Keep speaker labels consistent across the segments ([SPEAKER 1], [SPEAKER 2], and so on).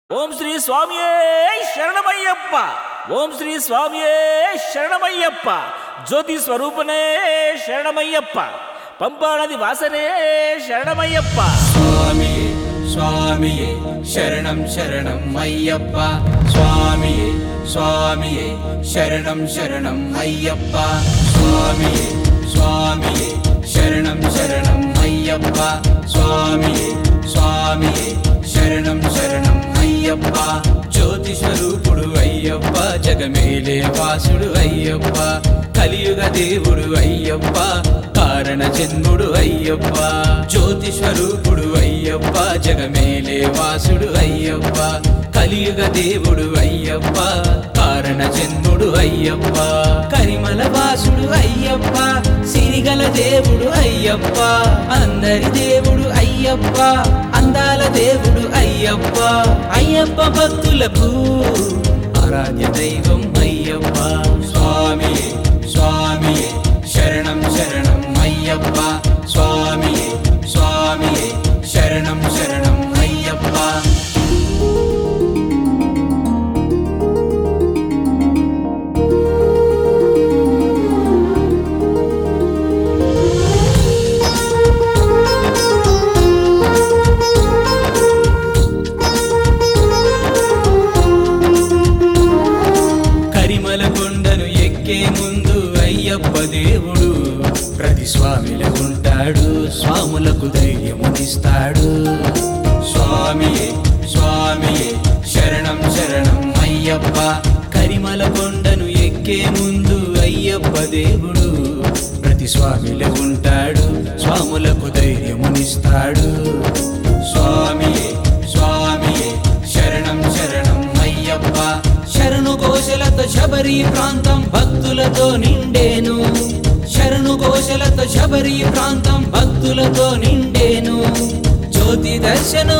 [SPEAKER 1] ఓం శ్రీ స్వామియే శరణమయ్యప్ప ఓం శ్రీ స్వామియే శరణమయ్యప్ప జ్యోతి స్వరూపనే శరణమయ్యప్ప పంపానది వాసనే శరణమయ్యప్ప
[SPEAKER 2] స్వామి స్వామి శరణం శరణం అయ్యప్ప స్వామి స్వామి శరణం శరణం అయ్యప్ప స్వామి స్వామి శరణం శరణం అయ్యప్ప స్వామి స్వామి శరణం శరణం అయ్యప్ప జ్యోతి స్వరూపుడు అయ్యప్ప జగమేలే వాసుడు అయ్యప్ప కలియుగ దేవుడు అయ్యప్ప కారణ జన్ముడు అయ్యప్ప జ్యోతి స్వరూపుడు అయ్యప్ప జగమేలే వాసుడు అయ్యప్ప కలియుగ దేవుడు అయ్యప్ప కారణ జన్ముడు అయ్యప్ప కరిమల వాసుడు అయ్యప్ప సిరిగల దేవుడు అయ్యప్ప అందరి దేవుడు అయ్యప్ప అందాల దేవుడు అయ్యప్ప అయ్యప్ప భక్తులకు ఆరాధ్య దైవం అయ్యప్ప స్వామి స్వామి శరణం శరణం అయ్యప్ప స్వామి స్వామి శరణం శరణం అయ్యప్ప కరిమల కొండను ఎక్కే ముందు అయ్యప్ప దేవుడు ప్రతి స్వామిలో ఉంటాడు స్వాములకు ధైర్యమునిస్తాడు స్వామి స్వామి శరణం శరణం అయ్యప్ప కరిమల కొండను ఎక్కే ముందు అయ్యప్ప దేవుడు ప్రతి స్వామిలో ఉంటాడు స్వాములకు ధైర్యమునిస్తాడు స్వామి స్వామి శరణం శరణం అయ్యప్ప శరణు ఘోషలతో శబరి ప్రాంతం భక్తులతో నిండేను శరణు ఘోషలతో శబరి ప్రాంతం భక్తులతో నిండేను జ్యోతి దర్శనం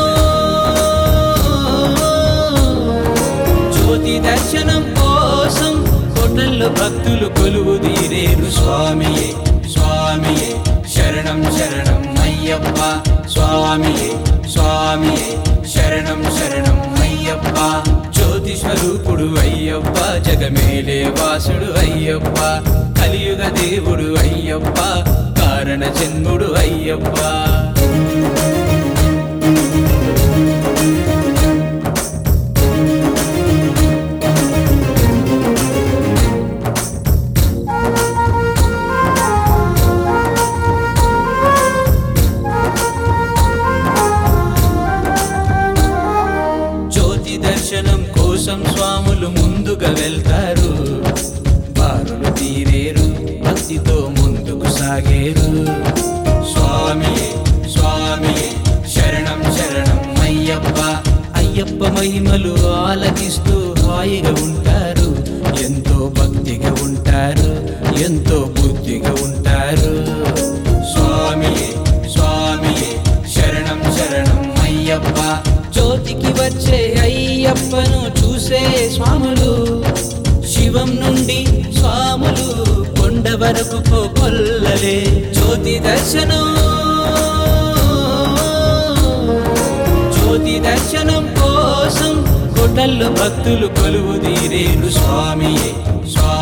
[SPEAKER 2] జ్యోతి దర్శనం కోసం కోటల్లో భక్తులు కొలువు తీరేరు స్వామి స్వామి శరణం శరణం అయ్యప్ప స్వామి స్వామి శరణం శరణం అయ్యప్ప జ్యోతి స్వరూపుడు అయ్యప్ప జగమేలే వాసుడు అయ్యప్ప కలియుగ దేవుడు అయ్యప్ప కారణ జన్ముడు అయ్యప్ప జ్యోతి దర్శనం కోసం స్వాములు ముందుగా వెళ్తారు బారులు తీరేరు భక్తితో ముందుకు సాగేరు స్వామి స్వామి శరణం శరణం అయ్యప్ప అయ్యప్ప మహిమలు ఆలకిస్తూ హాయిగా ఉంటారు ఎంతో భక్తిగా ఉంటారు ఎంతో బుద్ధిగా ఉంటారు స్వామి స్వామి శరణం శరణం అయ్యప్ప జ్యోతికి వచ్చే అయ్యప్పను చూసే స్వాములు శివం నుండి స్వాములు కొండ వరకు కొల్లలే జ్యోతి దర్శనం జ్యోతి దర్శనం కోసం కోటల్లో భక్తులు కొలువు తీరేరు స్వామి స్వామి